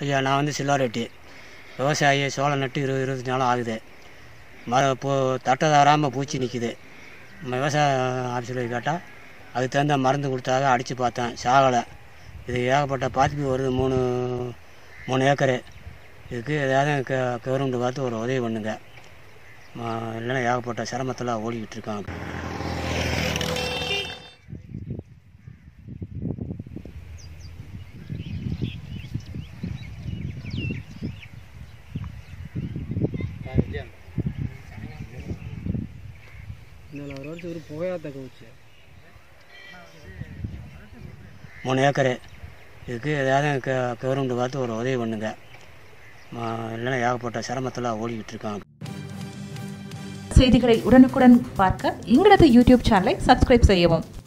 ஐயா நான் வந்து சில்லாரெட்டி விவசாயி சோளம் நட்டு இருபது இருபத்தஞ்சி நாள் ஆகுது மர பூ தட்டை தராமல் பூச்சி நிற்குது விவசாய ஆஃபீஸில் கேட்டால் அதுக்கு தகுந்த மருந்து கொடுத்தாக அடித்து பார்த்தேன் சாகலை இது ஏகப்பட்ட பாதிப்பு வருது மூணு மூணு ஏக்கரு இதுக்கு ஏதாவது க கவர்மெண்ட் பார்த்து ஒரு உதவி பண்ணுங்க ம- இல்லைன்னா ஏகப்பட்ட சிரமத்தில் ஓடிக்கிட்டு இருக்காங்க இதில் ஒரு வருஷம் ஒரு புகையாத்த கவுச்சு மூணு ஏக்கரு இதுக்கு ஏதாவது க கவர்மெண்ட் பார்த்து ஒரு உதவி பண்ணுங்க ம- இல்லைன்னா ஏகப்பட்ட சிரமத்தில் ஓடிக்கிட்டு இருக்காங்க செய்திகளை உடனுக்குடன் பார்க்க எங்களது யூடியூப் சேனலை சப்ஸ்கிரைப் செய்யவும்